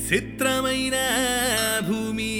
చిత్రమైన భూమి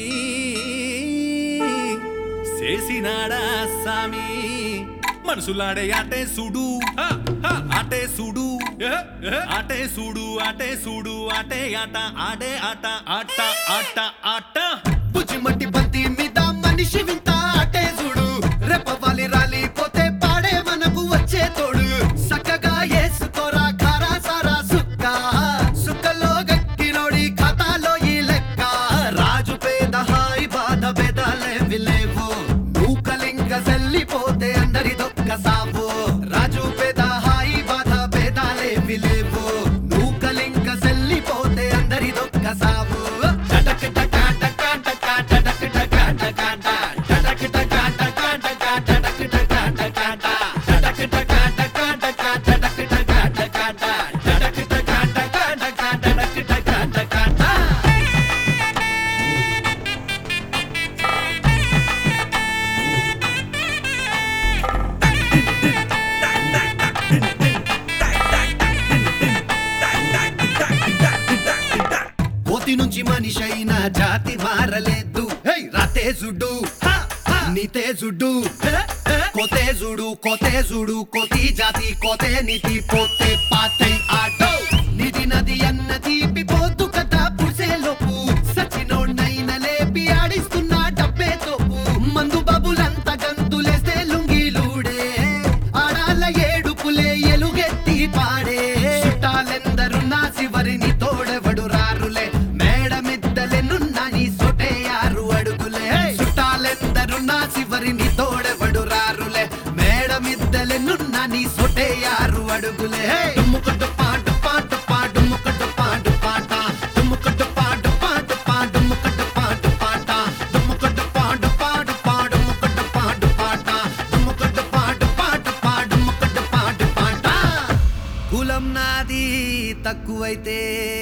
చేసినాడా సామి మనసులాడే ఆటే సుడు ఆటే సుడు ఆటే సుడు ఆటే సుడు ఆటే ఆట ఆడే ఆట ఆట ఆట ఆట బుజ్జిమట్టి బంతి మీద మనిషి వింత ఆటే చూడు రెప్పవాలి రాలిపోతే పాడే మనకు వచ్చే తోడు చక్కగా ఏసుకోరా ఖారా సారా సుక్క సుక్కలో గట్టినోడి ఖాతాలో ఈ లెక్క రాజు పేద హాయి బాధ భేదాలే విలేవు నూకలింగ సెల్లిపోతే అందరి దొక్క సావు రాజు పేద హాయి బాధ భేదాలే విలేవు నూకలింగ సెల్లిపోతే అందరి దొక్క సావు టటక్ టకా టకా టకా టటక్ టకా టకా టా. టటక్ టకా టకా టకా టటక్ టకా టకా టా. టటక్ టకా టకా టకా టటక్ టకా టకా టా. టటక్ టకా టకా టకా టటక్ టకా టకా టా. కోతి నుంచి మనిషి అయిన జాతి మారలేదు హే, రాతేజుడు హ, హ, నీతేజుడు హే, హే. కోతేజుడు కోతేజుడు కోతి జాతి కోతే నీతి పోతే పాతై ఆటో నిధి నది అన్న తీపి పోతు కదా పుసేలోపు సచినోడ్నైన లేపి ఆడిస్తున్న డబ్బే తోపు మందు బాబులంతా గంతులేస్తే లుంగిలూడే ఆడాల ఏడుపులే ఎలుగెత్తి పాడే చుట్టాలెందరున్నా శివరిని తోడెవడు రారులే మేడమిద్దలెనున్నా నీ సొటే ఆరు అడుగులే చుట్టాలెందరున్నా శివరిని తోడెవడు రారులే మేడమిద్దలెనున్నా నీ సొటే ఆరు అడుగులే డుమ్ముకట్టు పాటు పాటు పాడు ముక్కట్టు పాటు పాట డుమ్ముకట్టు పాటు పాటు పాడు ముక్కట్టు పాటు పాట డుమ్ముకట్టు పాడు పాడు పాడు ముక్కట్టు పాటు పాట డుమ్ముకట్టు పాటు పాటు పాడు ముక్కట్టు పాటు పాట కులం నాది తక్కువైతే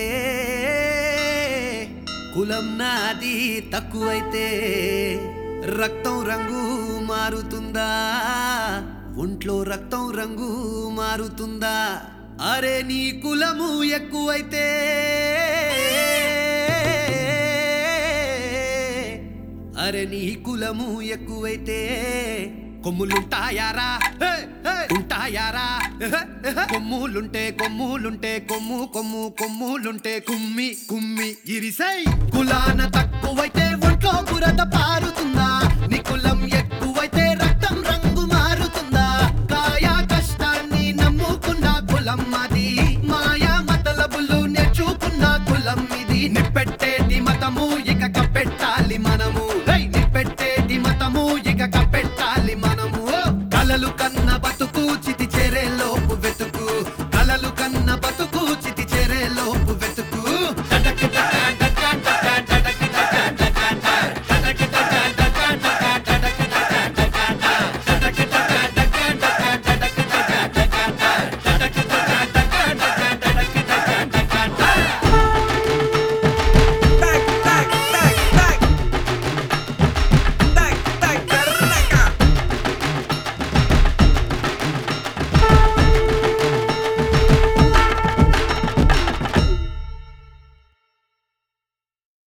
కులం నాది తక్కువైతే రక్తం రంగు మారుతుందా ఒంట్లో రక్తం రంగు మారుతుందా అరే నీ కులము ఎక్కువైతే అరే నీ కులము ఎక్కువైతే కొమ్ములుంటాయారా హే, హే, ఉంటాయారా హే, హే. కొమ్ములుంటే కొమ్ములుంటే కొమ్ము కొమ్ము కొమ్ములుంటే కుమ్మి కుమ్మి ఇరిసై కులాన తక్కువైతే ఒంట్లో బురద పారుతుందా నీ కులం ఎక్కువైతే రక్తం రంగు మారుతుందా కాయా కష్టాన్ని నమ్ముకున్న కులం అది మాయా మతలబులు నేర్చుకున్న కులం ఇది నిప్పెట్టేటి మతము